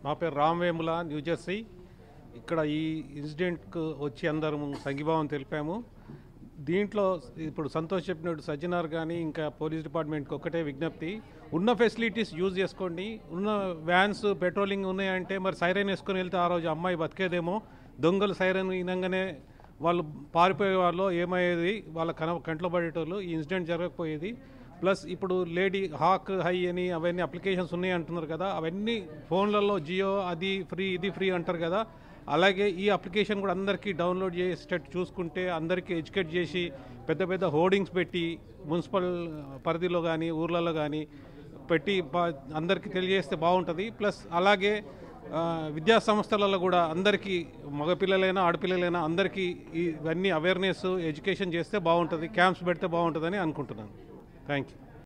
నా పేరు రామవేముల న్యూజెర్సీ ఇక్కడ ఈ ఇన్సిడెంట్కు వచ్చి అందరం సంఘీభావం తెలిపాము దీంట్లో ఇప్పుడు సంతోష్ చెప్పినట్టు సజ్జనార్ కానీ ఇంకా పోలీస్ డిపార్ట్మెంట్కి ఒక్కటే విజ్ఞప్తి ఉన్న ఫెసిలిటీస్ యూజ్ చేసుకోండి ఉన్న వ్యాన్స్ పెట్రోలింగ్ ఉన్నాయంటే మరి సైరన్ వేసుకొని వెళ్తే ఆ రోజు అమ్మాయి బతికేదేమో దొంగలు సైరన్ వినంగానే వాళ్ళు పారిపోయే వాళ్ళు ఏమయ్యేది వాళ్ళ కన కంట్లో పడేటోళ్ళు ఈ ఇన్సిడెంట్ జరగకపోయేది ప్లస్ ఇప్పుడు లేడీ హాక్ హై అని అవన్నీ అప్లికేషన్స్ ఉన్నాయి అంటున్నారు కదా అవన్నీ ఫోన్లలో జియో అది ఫ్రీ ఇది ఫ్రీ అంటారు కదా అలాగే ఈ అప్లికేషన్ కూడా అందరికీ డౌన్లోడ్ చేసేటట్టు చూసుకుంటే అందరికీ ఎడ్యుకేట్ చేసి పెద్ద పెద్ద హోర్డింగ్స్ పెట్టి మున్సిపల్ పరిధిలో కానీ ఊర్లలో కానీ పెట్టి బా- అందరికీ తెలియజేస్తే బాగుంటుంది ప్లస్ అలాగే ఆ, విద్యా సంస్థలలో కూడా అందరికీ మగపిల్లలైనా ఆడపిల్లలైనా అందరికీ ఇవన్నీ అవేర్నెస్ ఎడ్యుకేషన్ చేస్తే బాగుంటుంది క్యాంప్స్ పెడితే బాగుంటుందని అనుకుంటున్నాను థ్యాంక్ యూ